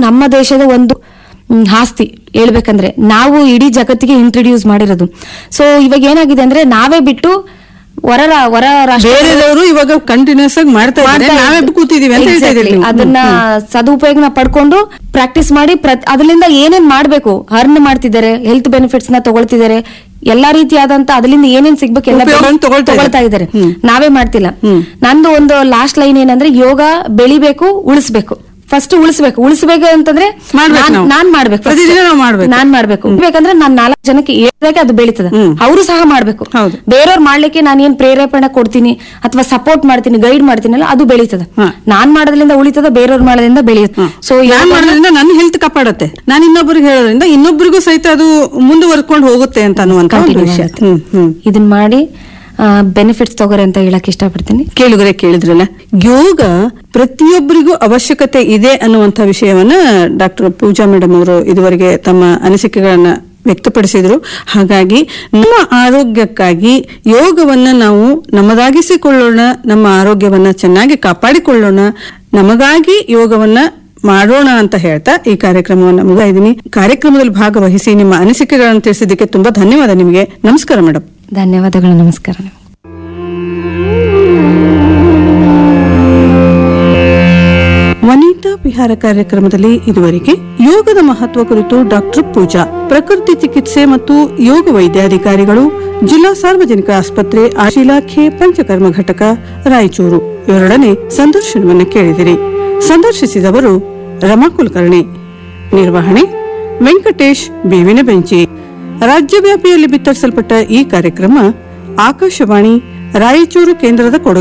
ನಮ್ಮ ದೇಶದ ಒಂದು ಮ್, ಆಸ್ತಿ ಹೇಳ್ಬೇಕಂದ್ರೆ ನಾವು ಇಡೀ ಜಗತ್ತಿಗೆ ಇಂಟ್ರೊಡ್ಯೂಸ್ ಮಾಡಿರೋದು ಸೊ ಇವಾಗ ಏನಾಗಿದೆ ಅಂದ್ರೆ ನಾವೇ ಬಿಟ್ಟು ಹೊರ ರಾ- ಹೊರ ರಾಷ್ಟ್ರ ಬೇರೆದವರು ಇವಾಗ ಕಂಟಿನ್ಯೂಸ್ ಆಗಿ ಮಾಡ್ತಾ ಇದ್ದಾರೆ ಮಾಡ್ತಾ ನಾವೇ ಇದ್ದಾರೆ. ಕೂತಿದೀವಿ ಅಂತ ಹೇಳ್ತಾ Exactly. ಇದ್ದೀರಿ ನೀವು. ಅದನ್ನ ಸದುಪಯೋಗನ ಪಡ್ಕೊಂಡು ಪ್ರಾಕ್ಟೀಸ್ ಮಾಡಿ ಪ್ರತ್- ಅದರಿಂದ ಏನೇನ್ ಮಾಡ್ಬೇಕು ಅರ್ನ್ ಮಾಡ್ತಿದ್ದಾರೆ ಹೆಲ್ತ್ ಬೆನಿಫಿಟ್ಸ್ ನ ತಗೊಳ್ತಿದ್ದಾರೆ ಎಲ್ಲಾ ರೀತಿಯಾದಂತ ಅದರಿಂದ ಏನೇನ್ ಸಿಗ್ಬೇಕು ಎಲ್ಲ ಉಪಯೋಗನ ತಗೊಳ್ತಾ ತಗೊಳ್ತಾ ಇದ್ದಾರೆ. ಇದ್ದಾರೆ ನಾವೇ ಮಾಡ್ತಿಲ್ಲ ನಂದು ಒಂದು ಲಾಸ್ಟ್ ಲೈನ್ ಏನಂದ್ರೆ ಯೋಗ ಬೆಳಿಬೇಕು ಉಳಿಸ್ಬೇಕು ಫಸ್ಟ್ ಉಳಿಸ್ಬೇಕು ಉಳಿಸ್ಬೇಕು ಅಂತಂದ್ರೆ ಮಾಡ್ಬೇಕು ನಾನ್- ನಾವು. ನಾನ್ ಮಾಡ್ಬೇಕು first. ಪ್ರತಿದಿನ ನಾವು ಮಾಡ್ಬೇಕು. ನಾನ್ ಮಾಡ್ಬೇಕು ಬೇಕಂದ್ರೆ ನಾನ್ ನಾಲ್ಕು ಜನಕ್ಕೆ ಹೇಳಿದಾಗ ಅದು ಬೆಳೀತದೆ ಅವರು ಸಹ ಮಾಡ್ಬೇಕು ಹೌದು. ಬೇರೆಯವ್ರು ಮಾಡ್ಲಿಕ್ಕೆ ನಾನು ಏನ್ ಪ್ರೇರೇಪಣೆ ಕೊಡ್ತೀನಿ ಅಥವಾ ಸಪೋರ್ಟ್ ಮಾಡ್ತೀನಿ ಗೈಡ್ ಮಾಡ್ತೀನಲ್ಲ ಅದು ಬೆಳೀತದೆ ಹಾ. ನಾನ್ ಮಾಡೋದ್ರಿಂದ ಉಳಿತದ ಬೇರೆಯವ್ರು ಮಾಡೋದ್ರಿಂದ ಬೆಳೆಯುತ್ತೆ ಸೊ ನಾನ್ ಮಾಡೋದ್ರಿಂದ ನನ್ನ ಹೆಲ್ತ್ ಕಾಪಾಡುತ್ತೆ ನಾನು ಇನ್ನೊಬ್ಬರಿಗೆ ಹೇಳೋದ್ರಿಂದ ಇನ್ನೊಬ್ಬರಿಗೂ ಸಹಿತ ಅದು ಮುಂದುವರ್ಕೊಂಡು ಹೋಗುತ್ತೆ ಅಂತ ಅನ್ನುವಂತ ಒಂದು Continue ವಿಷಯ ಆಗುತ್ತೆ. ಹ್ಮ್ ಹ್ಮ್ ಇದನ್ನ ಮಾಡಿ ಬೆನಿಫಿಟ್ಸ್ ತಗೋರಿ ಅಂತ ಹೇಳಕ್ ಇಷ್ಟಪಡ್ತೀನಿ ಕೇಳುಗರೆ ಕೇಳಿದ್ರಲ್ಲ ಯೋಗ ಪ್ರತಿಯೊಬ್ಬರಿಗೂ ಅವಶ್ಯಕತೆ ಇದೆ ಅನ್ನುವಂಥ ವಿಷಯವನ್ನ ಡಾಕ್ಟರ್ ಪೂಜಾ ಮೇಡಮ್ ಅವರು ಇದುವರೆಗೆ ತಮ್ಮ ಅನಿಸಿಕೆಗಳನ್ನ ವ್ಯಕ್ತಪಡಿಸಿದ್ರು ಹಾಗಾಗಿ ನಮ್ಮ ಆರೋಗ್ಯಕ್ಕಾಗಿ ಯೋಗವನ್ನ ನಾವು ನಮ್ಮದಾಗಿಸಿಕೊಳ್ಳೋಣ ನಮ್ಮ ಆರೋಗ್ಯವನ್ನ ಚೆನ್ನಾಗಿ ಕಾಪಾಡಿಕೊಳ್ಳೋಣ ನಮಗಾಗಿ ಯೋಗವನ್ನ ಮಾಡೋಣ ಅಂತ ಹೇಳ್ತಾ ಈ ಕಾರ್ಯಕ್ರಮವನ್ನು ಮುಗಿದಿದ್ದೀನಿ ಕಾರ್ಯಕ್ರಮದಲ್ಲಿ ಭಾಗವಹಿಸಿ ನಿಮ್ಮ ಅನಿಸಿಕೆಗಳನ್ನು ತಿಳಿಸಿದ್ದಕ್ಕೆ ತುಂಬಾ ಧನ್ಯವಾದ ನಿಮಗೆ ನಮಸ್ಕಾರ ಮೇಡಮ್ ಧನ್ಯವಾದಗಳು ನಮಸ್ಕಾರ ವನಿತಾ ವಿಹಾರ ಕಾರ್ಯಕ್ರಮದಲ್ಲಿ ಇದುವರೆಗೆ ಯೋಗದ ಮಹತ್ವ ಕುರಿತು ಡಾಕ್ಟರ್ ಪೂಜಾ ಪ್ರಕೃತಿ ಚಿಕಿತ್ಸೆ ಮತ್ತು ಯೋಗ ವೈದ್ಯಾಧಿಕಾರಿಗಳು ಜಿಲ್ಲಾ ಸಾರ್ವಜನಿಕ ಆಸ್ಪತ್ರೆ ಆಶಿ ಇಲಾಖೆ ಪಂಚಕರ್ಮ ಘಟಕ ರಾಯಚೂರು ಇವರೊಡನೆ ಸಂದರ್ಶನವನ್ನು ಕೇಳಿದಿರಿ ಸಂದರ್ಶಿಸಿದವರು ರಮಾ ಕುಲಕರ್ಣಿ ನಿರ್ವಹಣೆ ವೆಂಕಟೇಶ್ ಬೇವಿನ ಬೆಂಚಿ ರಾಜ್ಯವ್ಯಾಪಿಯಲ್ಲಿ ಬಿತ್ತರಿಸಲ್ಪಟ್ಟ ಈ ಕಾರ್ಯಕ್ರಮ ಆಕಾಶವಾಣಿ ರಾಯಚೂರು ಕೇಂದ್ರದ ಕೊಡುಗೆ